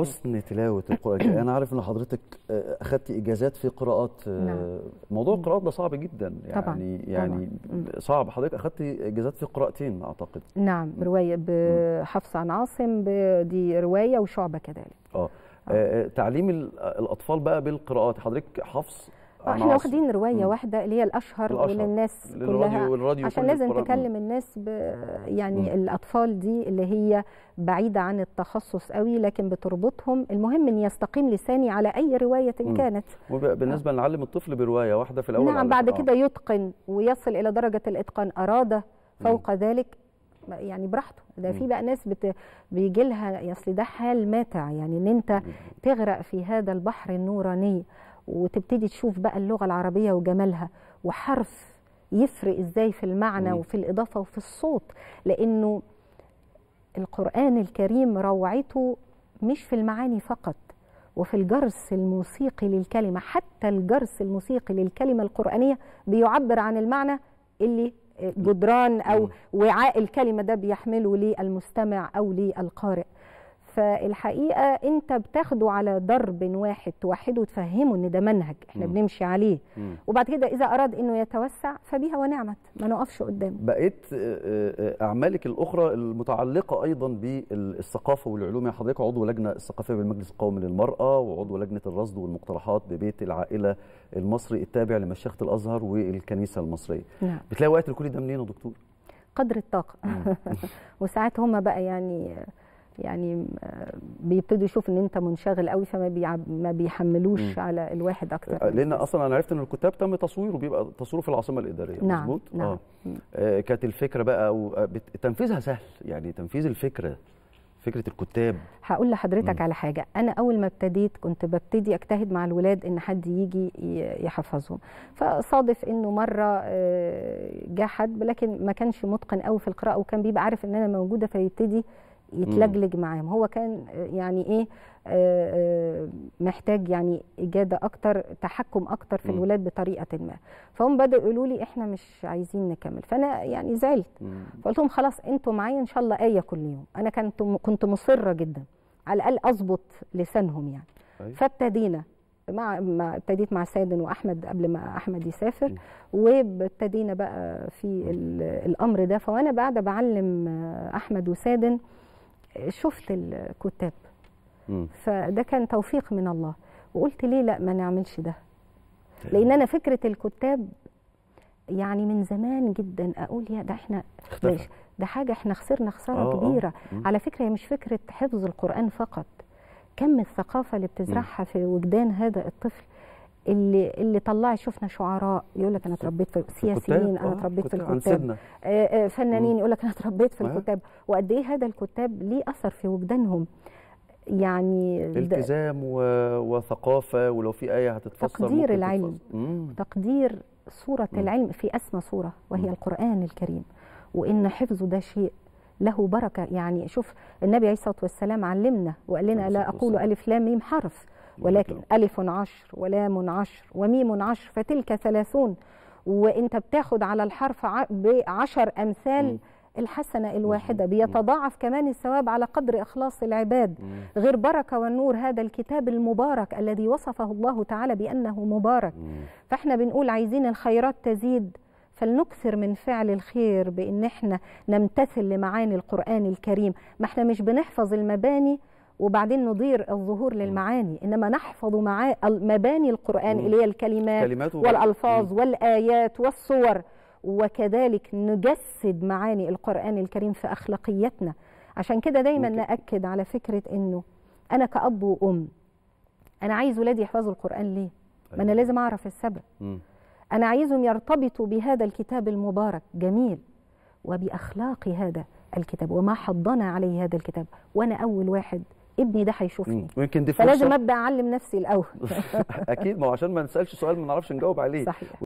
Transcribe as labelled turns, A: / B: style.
A: حسن تلاوه القران الكريم. انا عارف ان حضرتك آه، اخذتي اجازات في قراءات آه،
B: نعم.
A: موضوع القراءات ده صعب جدا يعني
B: طبعاً،
A: يعني صعب حضرتك اخذتي اجازات في قراءتين اعتقد
B: نعم روايه بحفص عن عاصم ب- دي روايه وشعبه كذلك
A: اه آه، تعليم ال- الاطفال بقى بالقراءات حضرتك حفص
B: آه،
A: عن
B: احنا
A: عاصم.
B: واخدين روايه
A: مم.
B: واحده اللي هي الاشهر,
A: الأشهر.
B: واللي الناس
A: للراديو
B: كلها
A: والراديو
B: عشان
A: كل
B: لازم
A: القراءات.
B: تكلم الناس ب يعني
A: مم.
B: الاطفال دي اللي هي بعيده عن التخصص قوي لكن بتربطهم المهم ان يستقيم لساني على اي روايه
A: مم.
B: كانت
A: وب- بالنسبه نعلم الطفل بروايه واحده في الاول
B: نعم
A: على
B: بعد
A: فكرة.
B: كده يتقن ويصل الى درجه الاتقان اراد فوق ذلك يعني براحته ده في بقى ناس بت... بيجي لها اصل ده حال ماتع يعني ان انت تغرق في هذا البحر النوراني وتبتدي تشوف بقى اللغه العربيه وجمالها وحرف يفرق ازاي في المعنى
A: مم.
B: وفي الاضافه وفي الصوت لانه القران الكريم روعته مش في المعاني فقط وفي الجرس الموسيقي للكلمه حتى الجرس الموسيقي للكلمه القرانيه بيعبر عن المعنى اللي جدران او
A: مم.
B: وعاء الكلمه ده بيحمله للمستمع او للقارئ فالحقيقه انت بتاخده على ضرب واحد توحده وتفهمه ان ده منهج احنا
A: مم.
B: بنمشي عليه
A: مم.
B: وبعد كده اذا اراد انه يتوسع فبها ونعمت ما نقفش قدامه
A: بقيت آه، آه، اعمالك الاخرى المتعلقه ايضا بالثقافه والعلوم يعني حضرتك عضو لجنه الثقافيه بالمجلس القومي للمراه وعضو لجنه الرصد والمقترحات ببيت العائله المصري التابع لمشيخه الازهر والكنيسه المصريه
B: نعم
A: بتلاقي وقت لكل ده منين يا دكتور
B: قدر الطاقه وساعات هم بقى يعني يعني آه، بيبتدوا يشوفوا ان انت منشغل قوي فما بيعب ما بيحملوش
A: مم.
B: على الواحد اكتر
A: آه،
B: من
A: لان
B: كده.
A: اصلا انا عرفت ان الكتاب تم تصويره بيبقى تصويره في العاصمه الاداريه
B: نعم
A: مظبوط
B: نعم
A: آه. آه، كانت الفكره بقى أو آه، بت- تنفيذها سهل يعني تنفيذ الفكره فكره الكتاب
B: هقول لحضرتك
A: مم.
B: على حاجه انا اول ما ابتديت كنت ببتدي اجتهد مع الولاد ان حد يجي ي- يحفظهم فصادف انه مره آه، جه حد لكن ما كانش متقن قوي في القراءه وكان بيبقى عارف ان انا موجوده فيبتدي يتلجلج معاهم هو كان آه، يعني ايه آه، آه، محتاج يعني اجاده اكتر تحكم اكتر في
A: مم.
B: الولاد بطريقه ما فهم بداوا يقولوا لي احنا مش عايزين نكمل فانا يعني زعلت
A: مم.
B: فقلت لهم خلاص انتوا معايا ان شاء الله ايه كل يوم انا كنت كنت مصره جدا على الاقل اظبط لسانهم يعني
A: أيوة.
B: فابتدينا مع, مع ابتديت مع سادن واحمد قبل ما احمد يسافر
A: م.
B: وابتدينا بقى في ال- الامر ده فوانا قاعده بعلم آه، احمد وسادن آه، شفت الكتاب
A: مم.
B: فده كان توفيق من الله وقلت ليه لا ما نعملش ده لان انا فكره الكتاب يعني من زمان جدا اقول يا ده احنا
A: اختفى.
B: مش ده حاجه احنا خسرنا خساره
A: آه، آه.
B: كبيره
A: مم.
B: على فكره هي مش فكره حفظ القران فقط كم الثقافه اللي بتزرعها في وجدان هذا الطفل اللي اللي طلع شفنا شعراء يقول لك انا اتربيت في سياسيين انا اتربيت في
A: عن
B: الكتاب
A: سيدنا
B: آه، آه، فنانين
A: مم.
B: يقول لك انا اتربيت في
A: آه.
B: الكتاب وقد ايه هذا الكتاب ليه اثر في وجدانهم يعني ده
A: التزام و... وثقافه ولو في ايه هتتفسر
B: تقدير
A: ممكن
B: العلم.
A: تتفسر. مم.
B: تقدير صورة
A: مم.
B: العلم في أسمى صورة وهي
A: مم.
B: القرآن الكريم وإن حفظه ده شيء له بركة يعني شوف النبي عليه الصلاة والسلام علمنا وقال لنا
A: عليه
B: لا
A: الصلاة
B: أقول
A: والسلام.
B: ألف لام ميم حرف ولكن ألف عشر ولام عشر وميم عشر فتلك ثلاثون وانت بتاخد على الحرف ع- بعشر أمثال
A: مم.
B: الحسنة الواحدة
A: مظبوط. مم.
B: بيتضاعف كمان الثواب على قدر إخلاص العباد
A: مم.
B: غير بركة والنور هذا الكتاب المبارك الذي وصفه الله تعالى بأنه مبارك
A: مم.
B: فاحنا بنقول عايزين الخيرات تزيد فلنكثر من فعل الخير بان احنا نمتثل لمعاني القران الكريم ما احنا مش بنحفظ المباني وبعدين نضير الظهور للمعاني انما نحفظ معا مباني القران
A: مم.
B: اللي هي الكلمات
A: كلمات وب-
B: والالفاظ
A: مم.
B: والايات والصور وكذلك نجسد معاني القران الكريم في اخلاقياتنا عشان كده دايما
A: ممكن.
B: ناكد على فكره انه انا كاب وام انا عايز ولادي يحفظوا القران ليه ما انا
A: أيوة.
B: لازم اعرف السبب
A: مم.
B: أنا عايزهم يرتبطوا بهذا الكتاب المبارك جميل وبأخلاق هذا الكتاب وما حضنا عليه هذا الكتاب وأنا أول واحد ابني ده هيشوفني
A: مم. ويمكن دي
B: فلازم
A: فرصه
B: أبدأ أعلم نفسي الأول
A: اكيد ما هو عشان ما نسالش سؤال ما نعرفش نجاوب عليه
B: صحيح